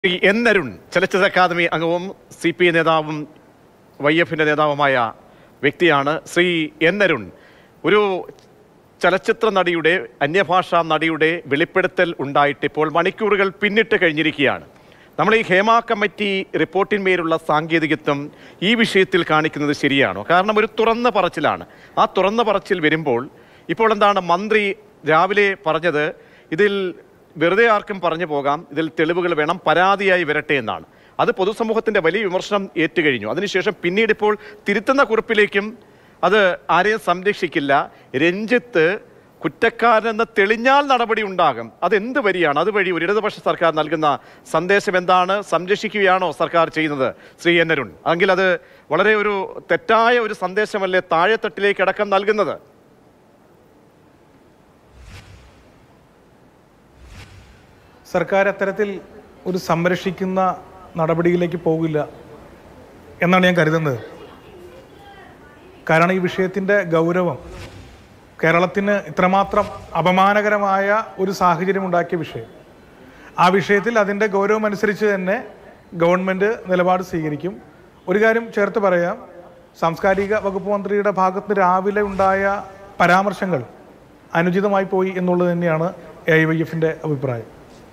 Shri N Arun ചലച്ചിത്ര academy അംഗവും C P I നേതാവും വൈ എഫിൻ്റെ നേതാവുമായ വ്യക്തിയാണ് ശ്രീ എൻ അരുൺ ഒരു ചലച്ചിത്ര നടിയുടെ അന്യഭാഷാ നടിയുടെ വെളിപ്പെടുത്തൽ ഉണ്ടായിട്ട് ഇപ്പോൾ മണിക്കൂറുകൾ പിന്നിട്ട് കഴിഞ്ഞിരിക്കുകയാണ് നമ്മൾ ഈ ഹേമ കമ്മിറ്റി റിപ്പോർട്ടിന്മേലുള്ള സാങ്കേതികത്വം ഈ വിഷയത്തിൽ കാണിക്കുന്നത് ശരിയാണോ കാരണം ഒരു തുറന്ന പറച്ചിലാണ് ആ തുറന്ന പറച്ചിൽ വരുമ്പോൾ ഇപ്പോൾ എന്താണ് മന്ത്രി രാവിലെ പറഞ്ഞത് ഇതിൽ വെറുതെ ആർക്കും പറഞ്ഞു പോകാം ഇതിൽ തെളിവുകൾ വേണം പരാതിയായി വരട്ടെ എന്നാണ് അത് പൊതുസമൂഹത്തിന്റെ വലിയ വിമർശനം ഏറ്റുകഴിഞ്ഞു അതിനുശേഷം പിന്നീട് ഇപ്പോൾ തിരുത്തുന്ന കുറിപ്പിലേക്കും അത് ആരെയും സംരക്ഷിക്കില്ല രഞ്ജിത്ത് കുറ്റക്കാരനെന്ന് തെളിഞ്ഞാൽ നടപടി ഉണ്ടാകും അത് എന്ത് വരിയാണ് അതുവഴി ഒരു ഇടതുപക്ഷ സർക്കാർ നൽകുന്ന സന്ദേശം എന്താണ് സംരക്ഷിക്കുകയാണോ സർക്കാർ ചെയ്യുന്നത് ശ്രീ എൻ അരുൺ എങ്കിൽ അത് വളരെ ഒരു തെറ്റായ ഒരു സന്ദേശമല്ലേ താഴെത്തട്ടിലേക്ക് അടക്കം നൽകുന്നത് സർക്കാർ അത്തരത്തിൽ ഒരു സംരക്ഷിക്കുന്ന നടപടിയിലേക്ക് പോകില്ല എന്നാണ് ഞാൻ കരുതുന്നത് കാരണം ഈ വിഷയത്തിൻ്റെ ഗൗരവം കേരളത്തിന് ഇത്രമാത്രം അപമാനകരമായ ഒരു സാഹചര്യം ഉണ്ടാക്കിയ വിഷയം ആ വിഷയത്തിൽ അതിൻ്റെ ഗൗരവം അനുസരിച്ച് തന്നെ ഗവൺമെൻറ് നിലപാട് സ്വീകരിക്കും ഒരു കാര്യം ചേർത്ത് പറയാം സാംസ്കാരിക വകുപ്പ് മന്ത്രിയുടെ ഭാഗത്ത് നിന്ന് രാവിലെ ഉണ്ടായ പരാമർശങ്ങൾ അനുചിതമായി പോയി എന്നുള്ളത് തന്നെയാണ് എ ഐ വൈ എഫിൻ്റെ അഭിപ്രായം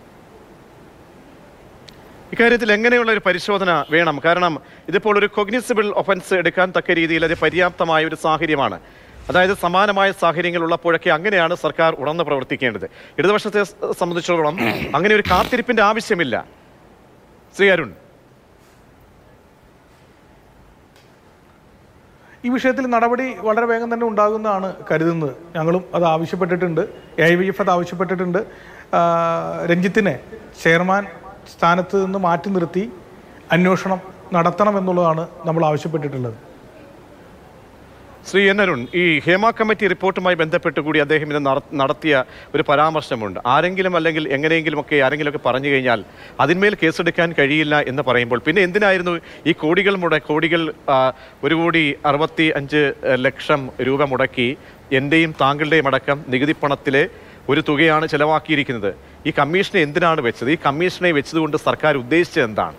ഇക്കാര്യത്തിൽ എങ്ങനെയുള്ള ഒരു പരിശോധന വേണം കാരണം ഇതിപ്പോൾ ഒരു കൊഗ്നിസിബിൾ ഒഫൻസ് എടുക്കാൻ തക്ക രീതിയിൽ അത് പര്യാപ്തമായ ഒരു സാഹചര്യമാണ് അതായത് സമാനമായ സാഹചര്യങ്ങൾ ഉള്ളപ്പോഴൊക്കെ അങ്ങനെയാണ് സർക്കാർ ഉണർന്ന് പ്രവർത്തിക്കേണ്ടത് ഇടതുപക്ഷത്തെ സ് സംബന്ധിച്ചിടത്തോളം അങ്ങനെ ഒരു കാത്തിരിപ്പിന്റെ ആവശ്യമില്ല ശ്രീ അരുൺ ഈ വിഷയത്തിൽ നടപടി വളരെ വേഗം തന്നെ ഉണ്ടാകുമെന്നാണ് കരുതുന്നത് ഞങ്ങളും അത് ആവശ്യപ്പെട്ടിട്ടുണ്ട് എ ഐ വി എഫ് അത് ആവശ്യപ്പെട്ടിട്ടുണ്ട് ആ, രഞ്ജിത്തിനെ ചെയർമാൻ സ്ഥാനത്ത് നിന്ന് മാറ്റി നിർത്തി അന്വേഷണം നടത്തണം എന്നുള്ളതാണ് നമ്മൾ ആവശ്യപ്പെട്ടിട്ടുള്ളത് ശ്രീ എൻ അരുൺ ഈ ഹേമ കമ്മിറ്റി റിപ്പോർട്ടുമായി ബന്ധപ്പെട്ട് കൂടി അദ്ദേഹം ഇന്ന് നട- നടത്തിയ ഒരു പരാമർശമുണ്ട് ആരെങ്കിലും അല്ലെങ്കിൽ എങ്ങനെയെങ്കിലും ഒക്കെ ആരെങ്കിലും ഒക്കെ പറഞ്ഞു കഴിഞ്ഞാൽ അതിന്മേൽ കേസെടുക്കാൻ കഴിയില്ല എന്ന് പറയുമ്പോൾ പിന്നെ എന്തിനായിരുന്നു ഈ കോടികൾ മുട കോടികൾ ആ, ഒരു കോടി അറുപത്തി അഞ്ച് ലക്ഷം രൂപ മുടക്കി എൻ്റെയും താങ്കളുടെയും അടക്കം നികുതി പണത്തിലെ ഒരു തുകയാണ് ചെലവാക്കിയിരിക്കുന്നത് ഈ കമ്മീഷനെ എന്തിനാണ് വെച്ചത് ഈ കമ്മീഷനെ വെച്ചതുകൊണ്ട് സർക്കാർ ഉദ്ദേശിച്ചത് എന്താണ്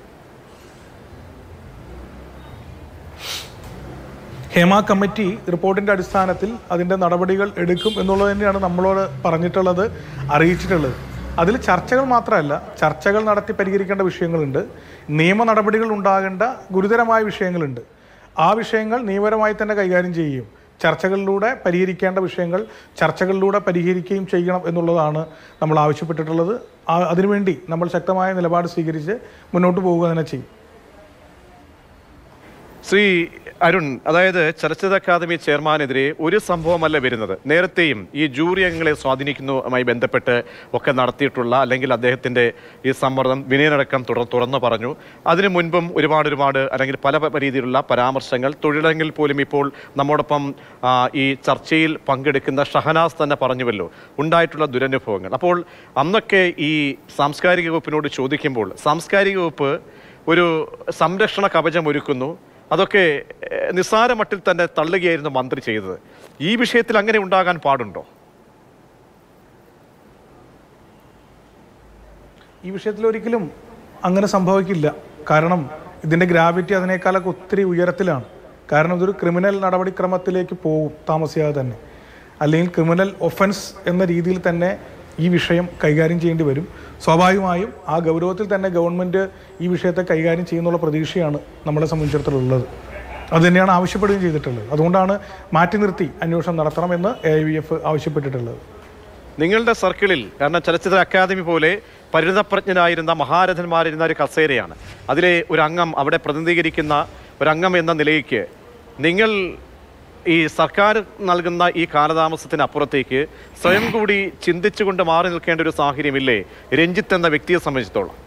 ഹേമ കമ്മിറ്റി റിപ്പോർട്ടിൻ്റെ അടിസ്ഥാനത്തിൽ അതിൻ്റെ നടപടികൾ എടുക്കും എന്നുള്ളത് തന്നെയാണ് നമ്മളോട് പറഞ്ഞിട്ടുള്ളത് അറിയിച്ചിട്ടുള്ളത് അതിൽ ചർച്ചകൾ മാത്രമല്ല ചർച്ചകൾ നടത്തി പരിഹരിക്കേണ്ട വിഷയങ്ങളുണ്ട് നിയമ നടപടികൾ ഉണ്ടാകേണ്ട ഗുരുതരമായ വിഷയങ്ങളുണ്ട് ആ വിഷയങ്ങൾ നിയമപരമായി തന്നെ കൈകാര്യം ചെയ്യുകയും ചർച്ചകളിലൂടെ പരിഹരിക്കേണ്ട വിഷയങ്ങൾ ചർച്ചകളിലൂടെ പരിഹരിക്കുകയും ചെയ്യണം എന്നുള്ളതാണ് നമ്മൾ ആവശ്യപ്പെട്ടിട്ടുള്ളത് ആ- അതിനുവേണ്ടി നമ്മൾ ശക്തമായ നിലപാട് സ്വീകരിച്ച് മുന്നോട്ട് പോവുക തന്നെ ചെയ്യും ശ്രീ അരുൺ അതായത് ചലച്ചിത്ര അക്കാദമി ചെയർമാനെതിരെ ഒരു സംഭവമല്ല വരുന്നത് നേരത്തെയും ഈ ജൂറി അംഗങ്ങളെ സ്വാധീനിക്കുന്നതുമായി ബന്ധപ്പെട്ട് ഒക്കെ നടത്തിയിട്ടുള്ള അല്ലെങ്കിൽ അദ്ദേഹത്തിന്റെ ഈ സമ്മർദ്ദം വിനയനടക്കം തുടർ തുറന്നു പറഞ്ഞു അതിനു മുൻപും ഒരുപാട് ഒരുപാട് അല്ലെങ്കിൽ പല പ- രീതിയിലുള്ള പരാമർശങ്ങൾ തൊഴിലങ്ങളിൽ പോലും ഇപ്പോൾ നമ്മോടൊപ്പം ആ, ഈ ചർച്ചയിൽ പങ്കെടുക്കുന്ന ഷഹനാസ് തന്നെ പറഞ്ഞുവല്ലോ ഉണ്ടായിട്ടുള്ള ദുരനുഭവങ്ങൾ അപ്പോൾ അന്നൊക്കെ ഈ സാംസ്കാരിക വകുപ്പിനോട് ചോദിക്കുമ്പോൾ സാംസ്കാരിക വകുപ്പ് ഒരു സംരക്ഷണ കവചം ഒരുക്കുന്നു അതൊക്കെ ഏഹ്, നിസ്സാര മട്ടിൽ തന്നെ തള്ളുകയായിരുന്നു മന്ത്രി ചെയ്തത് ഈ വിഷയത്തിൽ അങ്ങനെ ഉണ്ടാകാൻ പാടുണ്ടോ ഈ വിഷയത്തിൽ ഒരിക്കലും അങ്ങനെ സംഭവിക്കില്ല കാരണം ഇതിൻ്റെ ഗ്രാവിറ്റി അതിനേക്കാളൊക്കെ ഒത്തിരി ഉയരത്തിലാണ് കാരണം ഇതൊരു ക്രിമിനൽ നടപടിക്രമത്തിലേക്ക് പോകും താമസിയാതെ തന്നെ അല്ലെങ്കിൽ ക്രിമിനൽ ഒഫൻസ് എന്ന രീതിയിൽ തന്നെ ഈ വിഷയം കൈകാര്യം ചെയ്യേണ്ടി വരും സ്വാഭാവികമായും ആ ഗൗരവത്തിൽ തന്നെ ഗവൺമെൻറ് ഈ വിഷയത്തെ കൈകാര്യം ചെയ്യുന്നുള്ള പ്രതീക്ഷയാണ് നമ്മളെ സംബന്ധിച്ചിടത്തോളം ഉള്ളത് അത് തന്നെയാണ് ആവശ്യപ്പെടുകയും ചെയ്തിട്ടുള്ളത് അതുകൊണ്ടാണ് മാറ്റി നിർത്തി അന്വേഷണം നടത്തണമെന്ന് എ ഐ വി എഫ് ആവശ്യപ്പെട്ടിട്ടുള്ളത് നിങ്ങളുടെ സർക്കിളിൽ കാരണം ചലച്ചിത്ര അക്കാദമി പോലെ പരിണതപ്രജ്ഞനായിരുന്ന മഹാരഥന്മാരിരുന്ന ഒരു കസേരയാണ് അതിലെ ഒരു അംഗം അവിടെ പ്രതിനിധീകരിക്കുന്ന ഒരു അംഗം എന്ന നിലയ്ക്ക് നിങ്ങൾ ഈ സർക്കാർ നൽകുന്ന ഈ കാലതാമസത്തിന് അപ്പുറത്തേക്ക് സ്വയം കൂടി ചിന്തിച്ചുകൊണ്ട് മാറി നിൽക്കേണ്ട ഒരു സാഹചര്യമില്ലേ രഞ്ജിത്ത് എന്ന വ്യക്തിയെ സംബന്ധിച്ചിടത്തോളം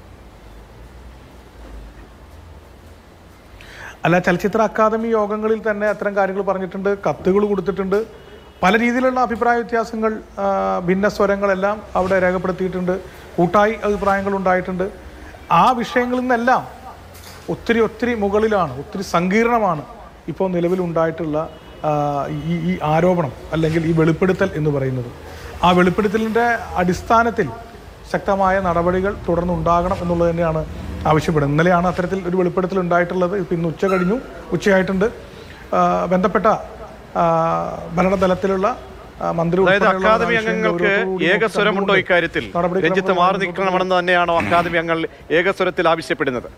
അല്ല ചലച്ചിത്ര അക്കാദമി യോഗങ്ങളിൽ തന്നെ അത്തരം കാര്യങ്ങൾ പറഞ്ഞിട്ടുണ്ട് കത്തുകൾ കൊടുത്തിട്ടുണ്ട് പല രീതിയിലുള്ള അഭിപ്രായ വ്യത്യാസങ്ങൾ ആ, ഭിന്ന സ്വരങ്ങളെല്ലാം അവിടെ രേഖപ്പെടുത്തിയിട്ടുണ്ട് കൂട്ടായി അഭിപ്രായങ്ങൾ ഉണ്ടായിട്ടുണ്ട് ആ വിഷയങ്ങളിൽ നിന്നെല്ലാം ഒത്തിരി ഒത്തിരി മുകളിലാണ് ഒത്തിരി സങ്കീർണമാണ് ഇപ്പോൾ നിലവിലുണ്ടായിട്ടുള്ള ആ, ഈ ഈ ആരോപണം അല്ലെങ്കിൽ ഈ വെളിപ്പെടുത്തൽ എന്ന് പറയുന്നത് ആ വെളിപ്പെടുത്തലിൻ്റെ അടിസ്ഥാനത്തിൽ ശക്തമായ നടപടികൾ തുടർന്നുണ്ടാകണം എന്നുള്ളത് തന്നെയാണ് ആവശ്യപ്പെടുന്നത് ഇന്നലെയാണ് അത്തരത്തിൽ ഒരു വെളിപ്പെടുത്തൽ ഉണ്ടായിട്ടുള്ളത് ഇപ്പം ഇന്ന് ഉച്ച കഴിഞ്ഞു ഉച്ചയായിട്ടുണ്ട് ആ, ബന്ധപ്പെട്ട ആ, ഭരണതലത്തിലുള്ള ആ, മന്ത്രി അതായത് ഉൾപ്പെടെയുള്ള അക്കാദമി വിഷയങ്ങൾ അംഗങ്ങൾക്ക് ഗൗരവത്തോടുകൂടി ഏകസ്വരമുണ്ടോ കണ്ടുകൊണ്ട് ഇക്കാര്യത്തിൽ നടപടിക്രമങ്ങൾ രഞ്ജിത്ത് മാറി മുന്നോട്ട് നിൽക്കണമെന്ന് തന്നെയാണോ അക്കാദമി അംഗങ്ങൾ ഏകസ്വരത്തിൽ ആവശ്യപ്പെടുന്നത്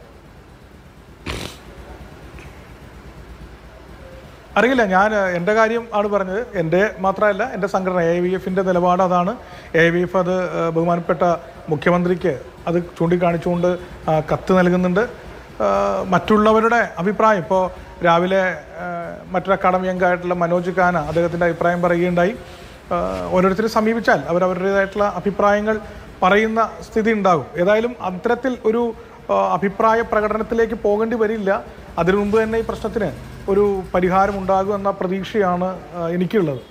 അറിയില്ല ഞാൻ ഏഹ്, എൻ്റെ കാര്യം ആണ് പറഞ്ഞത് എൻ്റെ മാത്രമല്ല എൻ്റെ സംഘടന എ വി എഫിൻ്റെ നിലപാട് അതാണ് എ വി എഫ് അത് ഏഹ്, ബഹുമാനപ്പെട്ട മുഖ്യമന്ത്രിക്ക് അത് ചൂണ്ടിക്കാണിച്ചുകൊണ്ട് ആ, കത്ത് നൽകുന്നുണ്ട് ഏഹ്, മറ്റുള്ളവരുടെ അഭിപ്രായം ഇപ്പോൾ രാവിലെ ഏഹ്, മറ്റൊരു അക്കാഡമി അംഗമായിട്ടുള്ള മനോജ് ഖാന അദ്ദേഹത്തിൻ്റെ അഭിപ്രായം പറയുകയുണ്ടായി ഏഹ്, ഓരോരുത്തരെ സമീപിച്ചാൽ അവരവരുടേതായിട്ടുള്ള അഭിപ്രായങ്ങൾ പറയുന്ന സ്ഥിതി ഉണ്ടാകും ഏതായാലും അത്തരത്തിൽ ഒരു ആ, അഭിപ്രായ പ്രകടനത്തിലേക്ക് പോകേണ്ടി വരില്ല അതിനു മുമ്പ് തന്നെ ഈ പ്രശ്നത്തിന് ഒരു പരിഹാരം ഉണ്ടാകും എന്ന പ്രതീക്ഷയാണ് ആ, എനിക്കുള്ളത്